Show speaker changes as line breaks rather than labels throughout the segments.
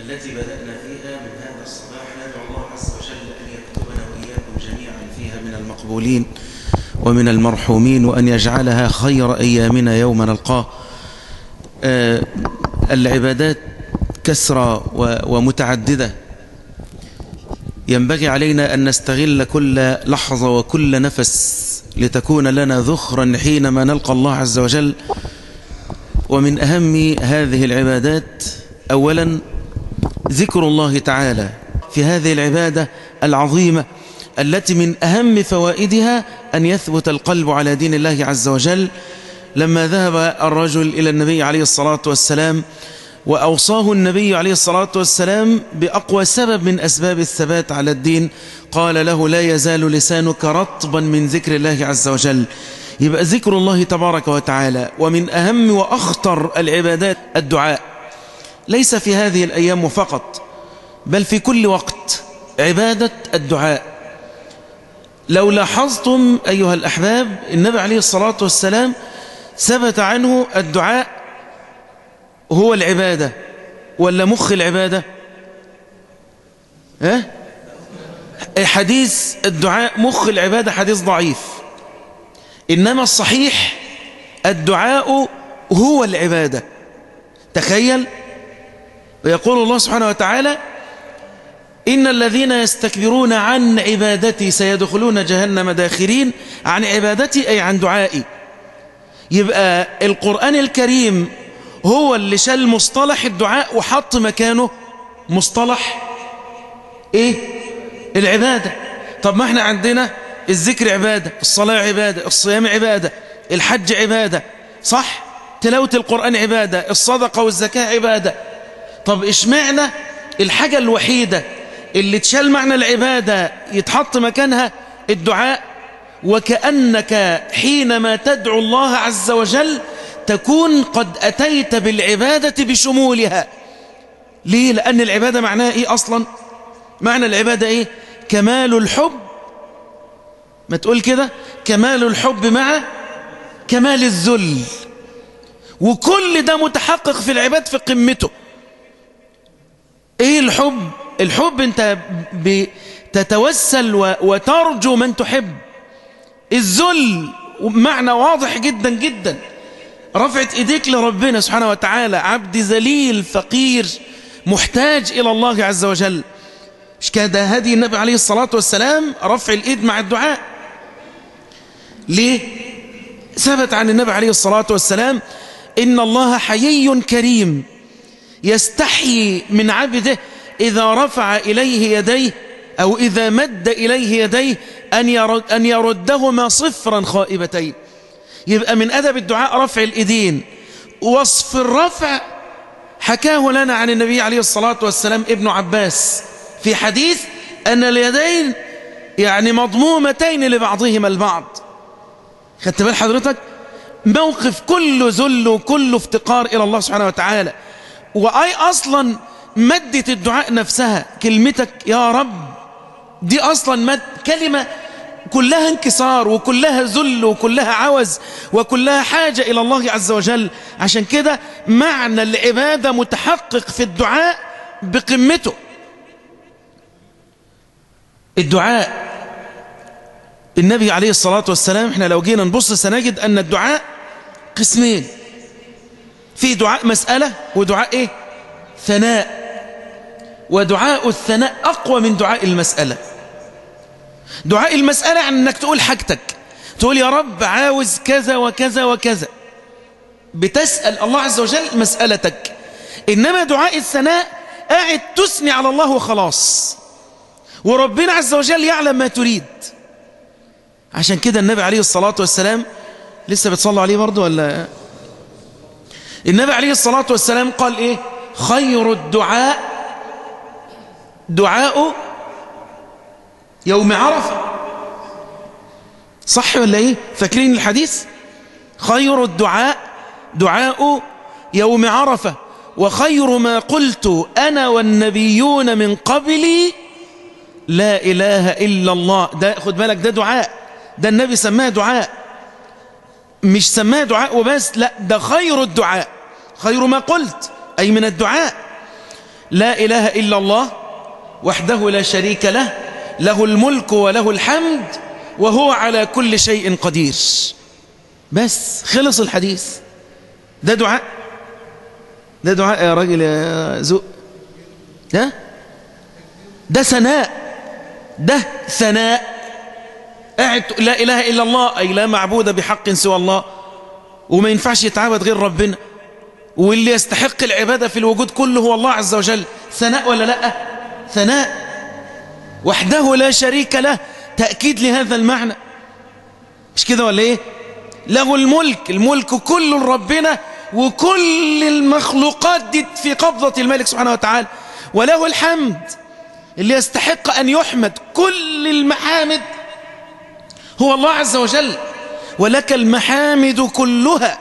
التي بدأنا فيها من هذا الصباح ندعو الله عز وجل أن يكتبنا وإياكم جميعا فيها من المقبولين ومن المرحومين وأن يجعلها خير أيامنا يوم نلقاه آه العبادات كثرة ومتعددة ينبغي علينا أن نستغل كل لحظة وكل نفس لتكون لنا ذخرا حينما نلقى الله عز وجل ومن أهم هذه العبادات أولا ذكر الله تعالى في هذه العبادة العظيمة التي من أهم فوائدها أن يثبت القلب على دين الله عز وجل لما ذهب الرجل إلى النبي عليه الصلاة والسلام وأوصاه النبي عليه الصلاة والسلام بأقوى سبب من أسباب الثبات على الدين قال له لا يزال لسانك رطبا من ذكر الله عز وجل يبقى ذكر الله تبارك وتعالى ومن أهم وأخطر العبادات الدعاء ليس في هذه الأيام فقط بل في كل وقت عبادة الدعاء لو لاحظتم أيها الأحباب النبي عليه الصلاة والسلام ثبت عنه الدعاء هو العبادة ولا مخ العبادة ها حديث الدعاء مخ العبادة حديث ضعيف إنما الصحيح الدعاء هو العبادة تخيل ويقول الله سبحانه وتعالى إن الذين يستكبرون عن عبادتي سيدخلون جهنم داخرين عن عبادتي أي عن دعائي يبقى القرآن الكريم هو اللي شال مصطلح الدعاء وحط مكانه مصطلح ايه العبادة طب ما احنا عندنا الذكر عبادة الصلاة عبادة الصيام عبادة الحج عبادة صح تلاوة القرآن عبادة الصدقة والزكاة عبادة طب اشمعنى الحاجة الوحيدة اللي تشال معنى العبادة يتحط مكانها الدعاء وكأنك حينما تدعو الله عز وجل تكون قد أتيت بالعبادة بشمولها ليه؟ لأن العبادة معناها إيه أصلا؟ معنى العبادة إيه؟ كمال الحب ما تقول كده كمال الحب مع كمال الذل وكل ده متحقق في العباد في قمته ايه الحب الحب انت بتتوسل وترجو من تحب الذل معنى واضح جدا جدا رفعت ايديك لربنا سبحانه وتعالى عبد ذليل فقير محتاج الى الله عز وجل مش كده هدي النبي عليه الصلاة والسلام رفع الايد مع الدعاء ليه ثبت عن النبي عليه الصلاة والسلام إن الله حيي كريم يستحيي من عبده إذا رفع إليه يديه أو إذا مد إليه يديه أن, يرد أن يردهما صفرا خائبتين يبقى من أدب الدعاء رفع الإيدين وصف الرفع حكاه لنا عن النبي عليه الصلاة والسلام ابن عباس في حديث أن اليدين يعني مضمومتين لبعضهما البعض خدت بال حضرتك موقف كله ذل وكله افتقار إلى الله سبحانه وتعالى وأي أصلا مدة الدعاء نفسها كلمتك يا رب دي أصلا مد كلمة كلها انكسار وكلها ذل وكلها عوز وكلها حاجة إلى الله عز وجل عشان كده معنى العبادة متحقق في الدعاء بقمته الدعاء النبي عليه الصلاة والسلام احنا لو جينا نبص سنجد أن الدعاء قسمين في دعاء مسألة ودعاء ايه ثناء ودعاء الثناء أقوى من دعاء المسألة دعاء المسألة عن أنك تقول حاجتك تقول يا رب عاوز كذا وكذا وكذا بتسأل الله عز وجل مسألتك إنما دعاء الثناء قاعد تثني على الله وخلاص وربنا عز وجل يعلم ما تريد عشان كده النبي عليه الصلاة والسلام لسه بتصلوا عليه برضه ولا النبي عليه الصلاة والسلام قال ايه خير الدعاء دعاء يوم عرفة صح ولا ايه فاكرين الحديث خير الدعاء دعاء يوم عرفة وخير ما قلت أنا والنبيون من قبلي لا إله إلا الله ده خد بالك ده دعاء ده النبي سماه دعاء مش سماه دعاء وبس لا ده خير الدعاء خير ما قلت أي من الدعاء لا إله إلا الله وحده لا شريك له له الملك وله الحمد وهو على كل شيء قدير بس خلص الحديث ده دعاء ده دعاء يا راجل يا زوق ده ده ثناء ده ثناء قاعد لا إله إلا الله أي لا معبود بحق سوى الله وما ينفعش يتعبد غير ربنا واللي يستحق العبادة في الوجود كله هو الله عز وجل ثناء ولا لا ثناء وحده لا شريك له تأكيد لهذا المعنى مش كده ولا ايه له الملك الملك كله ربنا وكل المخلوقات دي في قبضة الملك سبحانه وتعالى وله الحمد اللي يستحق أن يحمد كل المحامد هو الله عز وجل ولك المحامد كلها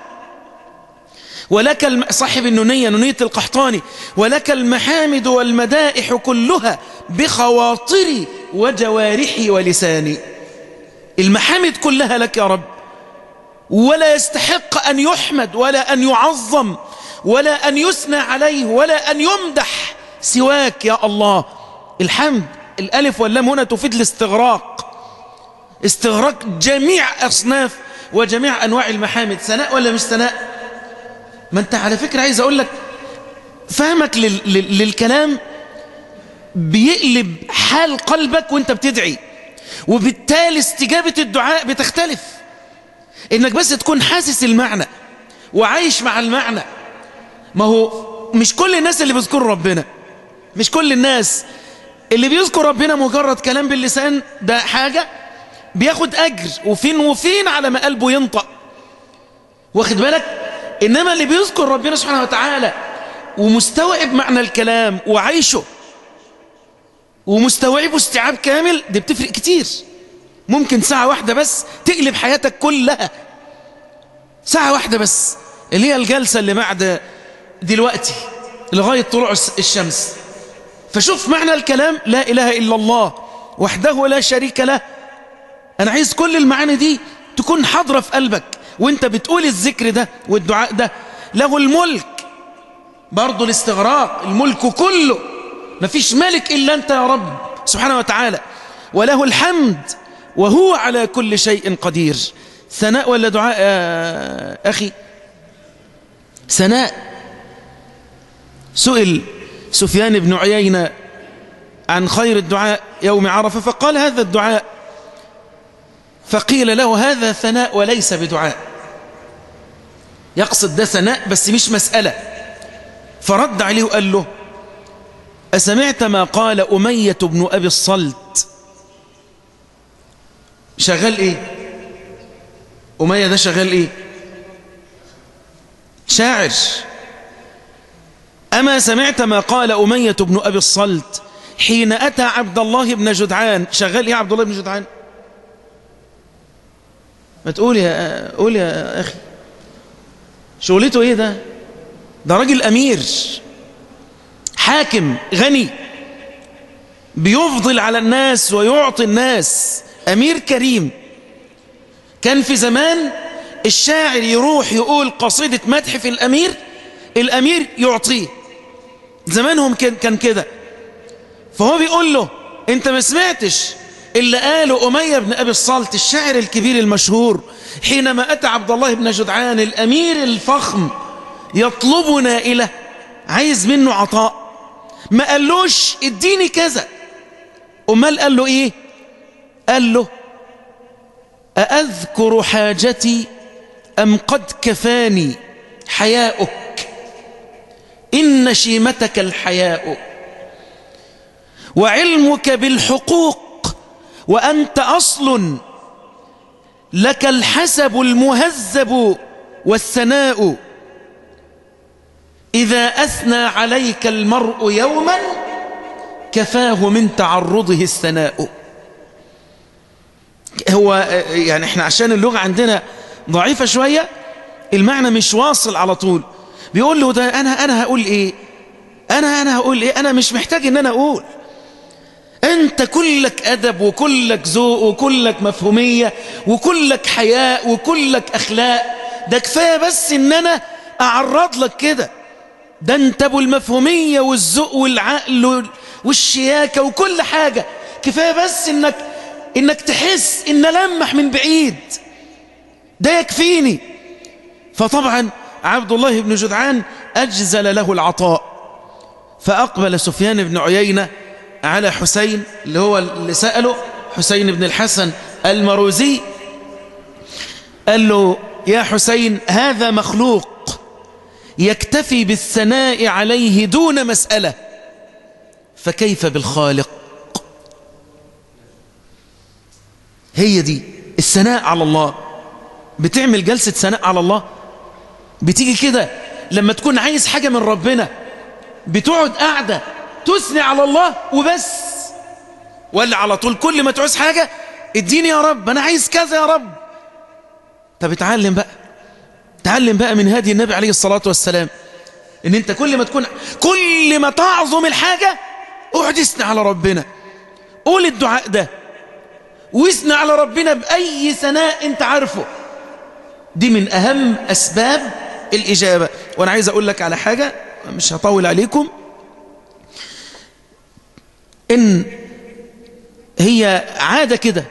ولك الم... صاحب النونية نونية القحطاني ولك المحامد والمدائح كلها بخواطري وجوارحي ولساني المحامد كلها لك يا رب ولا يستحق أن يحمد ولا أن يعظم ولا أن يثنى عليه ولا أن يمدح سواك يا الله الحمد الألف واللام هنا تفيد الاستغراق استغراق جميع أصناف وجميع أنواع المحامد ثناء ولا مش ثناء ما أنت على فكرة عايز أقول لك فهمك لل... لل... للكلام بيقلب حال قلبك وانت بتدعي وبالتالي استجابة الدعاء بتختلف انك بس تكون حاسس المعنى وعايش مع المعنى ما هو مش كل الناس اللي بيذكر ربنا مش كل الناس اللي بيذكر ربنا مجرد كلام باللسان ده حاجة بياخد أجر وفين وفين على ما قلبه ينطق واخد بالك إنما اللي بيذكر ربنا سبحانه وتعالى ومستوعب معنى الكلام وعايشه ومستوعبه استيعاب كامل دي بتفرق كتير ممكن ساعة واحدة بس تقلب حياتك كلها ساعة واحدة بس اللي هي الجلسة اللي بعد دلوقتي لغاية طلوع الشمس فشوف معنى الكلام لا إله إلا الله وحده لا شريك له أنا عايز كل المعاني دي تكون حاضرة في قلبك وانت بتقول الذكر ده والدعاء ده له الملك برضه الاستغراق الملك كله مفيش ملك إلا أنت يا رب سبحانه وتعالى وله الحمد وهو على كل شيء قدير ثناء ولا دعاء يا أخي ثناء سئل سفيان بن عيينة عن خير الدعاء يوم عرفة فقال هذا الدعاء فقيل له هذا ثناء وليس بدعاء يقصد ده ثناء بس مش مسألة فرد عليه وقال له أسمعت ما قال أمية بن أبي الصلت شغال إيه أمية ده شغال إيه شاعر أما سمعت ما قال أمية بن أبي الصلت حين أتى عبد الله بن جدعان شغال إيه عبد الله بن جدعان ما تقول يا قول يا أخي شغلته إيه ده ده راجل أمير حاكم غني بيفضل على الناس ويعطي الناس أمير كريم كان في زمان الشاعر يروح يقول قصيدة مدح في الأمير الأمير يعطيه زمانهم كان كده فهو بيقول له انت ما سمعتش اللي قاله أمية بن أبي الصالت الشاعر الكبير المشهور حينما أتى عبد الله بن جدعان الأمير الفخم يطلبنا إليه عايز منه عطاء ما قالوش اديني كذا أمال قال له إيه قال له أأذكر حاجتي أم قد كفاني حياؤك إن شيمتك الحياء وعلمك بالحقوق وأنت أصل لك الحسب المهذب والثناء إذا أثنى عليك المرء يوما كفاه من تعرضه الثناء هو يعني احنا عشان اللغة عندنا ضعيفة شوية المعنى مش واصل على طول بيقول له ده أنا أنا هقول إيه أنا أنا هقول إيه أنا مش محتاج إن أنا أقول أنت كلك أدب وكلك ذوق وكلك مفهومية وكلك حياء وكلك أخلاق ده كفاية بس إن أنا أعرض لك كده ده انت ابو المفهومية والذوق والعقل والشياكة وكل حاجة كفاية بس انك انك تحس ان لمح من بعيد ده يكفيني فطبعا عبد الله بن جدعان أجزل له العطاء فأقبل سفيان بن عيينة على حسين اللي هو اللي سأله حسين بن الحسن المروزي قال له يا حسين هذا مخلوق يكتفي بالثناء عليه دون مسألة فكيف بالخالق هي دي الثناء على الله بتعمل جلسة ثناء على الله بتيجي كده لما تكون عايز حاجة من ربنا بتقعد قاعدة تثني على الله وبس ولا على طول كل ما تعوز حاجة اديني يا رب أنا عايز كذا يا رب طب اتعلم بقى تعلم بقى من هدي النبي عليه الصلاة والسلام ان انت كل ما تكون كل ما تعظم الحاجة اقعد اثني على ربنا قول الدعاء ده واثني على ربنا بأي ثناء انت عارفه دي من أهم أسباب الإجابة وأنا عايز أقول لك على حاجة مش هطول عليكم إن هي عادة كده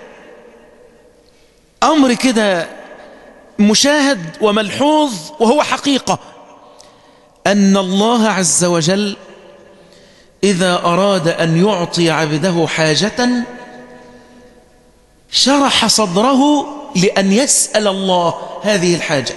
أمر كده مشاهد وملحوظ وهو حقيقة أن الله عز وجل إذا أراد أن يعطي عبده حاجة شرح صدره لأن يسأل الله هذه الحاجة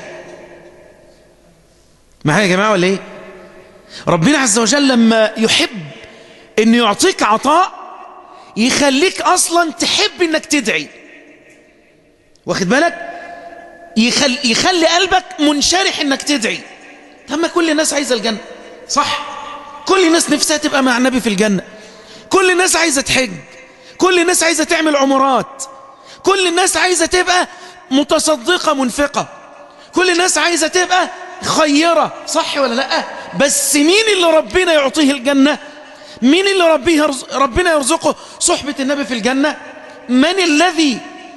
معايا يا جماعة ولا إيه ربنا عز وجل لما يحب أن يعطيك عطاء يخليك أصلا تحب أنك تدعي واخد بالك يخل يخلي قلبك منشرح أنك تدعي لما كل الناس عايزة الجنة صح كل الناس نفسها تبقى مع النبي في الجنة كل الناس عايزة تحج كل الناس عايزة تعمل عمرات كل الناس عايزة تبقى متصدقة منفقة كل الناس عايزة تبقى خيرة صح ولا لا بس مين اللي ربنا يعطيه الجنة مين اللي ربيه ربنا يرزقه صحبة النبي في الجنة من الذي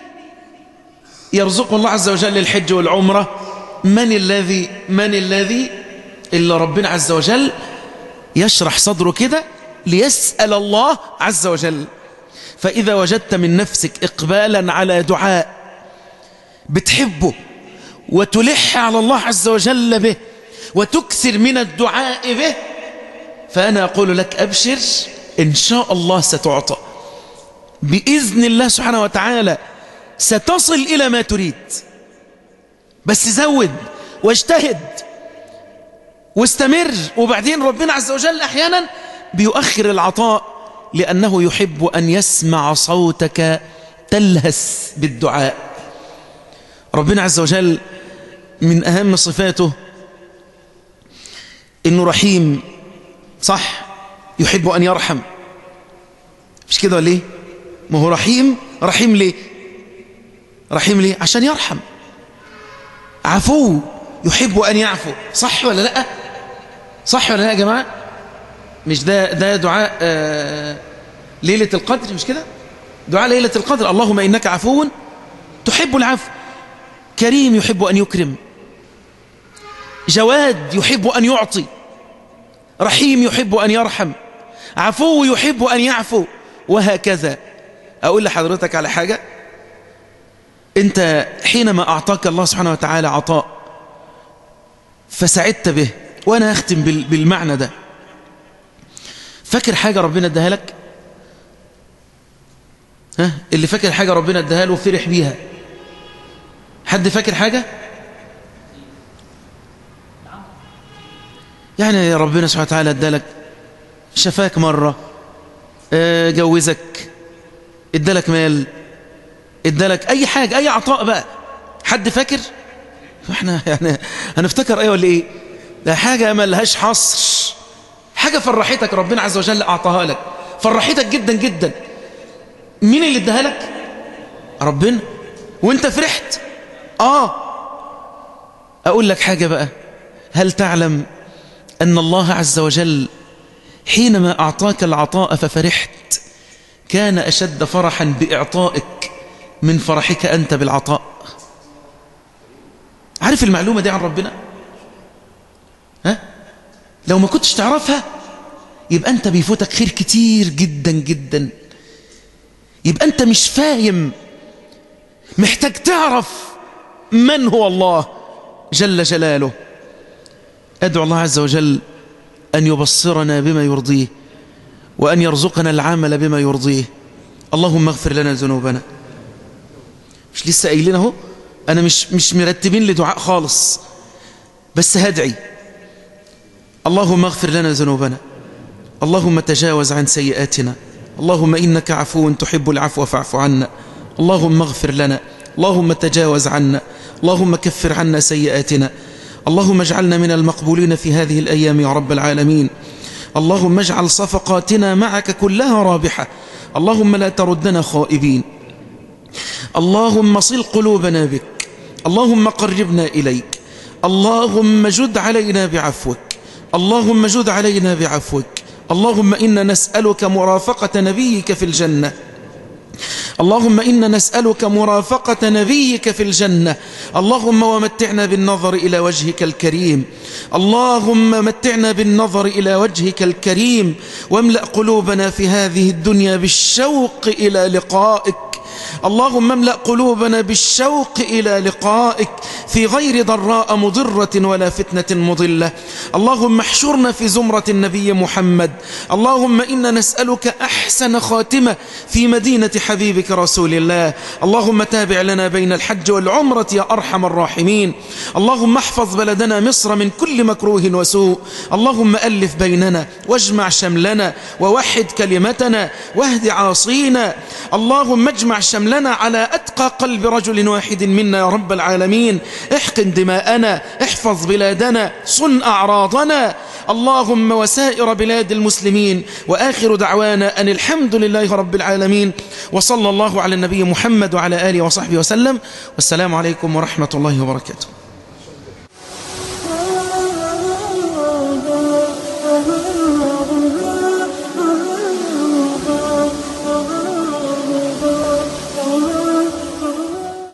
يرزق الله عز وجل الحج والعمرة من الذي من الذي إلا ربنا عز وجل يشرح صدره كده ليسأل الله عز وجل فإذا وجدت من نفسك إقبالا على دعاء بتحبه وتلح على الله عز وجل به وتكثر من الدعاء به فأنا أقول لك أبشر إن شاء الله ستعطى بإذن الله سبحانه وتعالى ستصل إلى ما تريد بس زود واجتهد واستمر وبعدين ربنا عز وجل أحيانا بيؤخر العطاء لأنه يحب أن يسمع صوتك تلهس بالدعاء ربنا عز وجل من أهم صفاته إنه رحيم صح يحب أن يرحم مش كده ليه ما هو رحيم رحيم ليه رحيم ليه عشان يرحم عفو يحب أن يعفو صح ولا لا صح ولا لا يا جماعة مش ده ده دعاء آه ليلة القدر مش كده دعاء ليلة القدر اللهم إنك عفو تحب العفو كريم يحب أن يكرم جواد يحب أن يعطي رحيم يحب أن يرحم عفو يحب أن يعفو وهكذا أقول لحضرتك على حاجة أنت حينما أعطاك الله سبحانه وتعالى عطاء فسعدت به وأنا أختم بالمعنى ده فاكر حاجة ربنا اداها لك ها اللي فاكر حاجة ربنا اداها له وفرح بيها حد فاكر حاجة يعني ربنا سبحانه وتعالى ادالك شفاك مرة اه جوزك ادالك مال ادالك اي حاجة اي عطاء بقى حد فاكر احنا يعني هنفتكر ايه ولا ايه ده حاجة ما لهاش حصر حاجة فرحتك ربنا عز وجل اعطاها لك فرحتك جدا جدا مين اللي اداها لك ربنا وانت فرحت اه اقول لك حاجة بقى هل تعلم ان الله عز وجل حينما اعطاك العطاء ففرحت كان اشد فرحا باعطائك من فرحك انت بالعطاء عارف المعلومة دي عن ربنا ها لو ما كنتش تعرفها يبقى أنت بيفوتك خير كتير جدا جدا يبقى أنت مش فاهم محتاج تعرف من هو الله جل جلاله أدعو الله عز وجل أن يبصرنا بما يرضيه وأن يرزقنا العمل بما يرضيه اللهم اغفر لنا ذنوبنا مش لسه قايلين اهو أنا مش, مش مرتبين لدعاء خالص بس هدعي اللهم اغفر لنا ذنوبنا اللهم تجاوز عن سيئاتنا اللهم إنك عفو تحب العفو فاعف عنا اللهم اغفر لنا اللهم تجاوز عنا اللهم كفر عنا سيئاتنا اللهم اجعلنا من المقبولين في هذه الأيام يا رب العالمين اللهم اجعل صفقاتنا معك كلها رابحة اللهم لا تردنا خائبين اللهم صل قلوبنا بك اللهم قربنا إليك اللهم جد علينا بعفوك اللهم جد علينا بعفوك اللهم إنا نسألك مرافقة نبيك في الجنة اللهم إنا نسألك مرافقة نبيك في الجنة اللهم ومتعنا بالنظر إلى وجهك الكريم اللهم متعنا بالنظر إلى وجهك الكريم واملأ قلوبنا في هذه الدنيا بالشوق إلى لقائك اللهم املأ قلوبنا بالشوق إلى لقائك في غير ضراء مضرة ولا فتنة مضلة اللهم احشرنا في زمرة النبي محمد اللهم إنا نسألك أحسن خاتمة في مدينة حبيبك رسول الله اللهم تابع لنا بين الحج والعمرة يا أرحم الراحمين اللهم احفظ بلدنا مصر من كل مكروه وسوء اللهم ألف بيننا واجمع شملنا ووحد كلمتنا واهد عاصينا اللهم اجمع شملنا على أتقى قلب رجل واحد منا يا رب العالمين احقن دماءنا احفظ بلادنا صن أعراضنا اللهم وسائر بلاد المسلمين وآخر دعوانا أن الحمد لله رب العالمين وصلى الله على النبي محمد وعلى آله وصحبه وسلم والسلام عليكم ورحمة الله وبركاته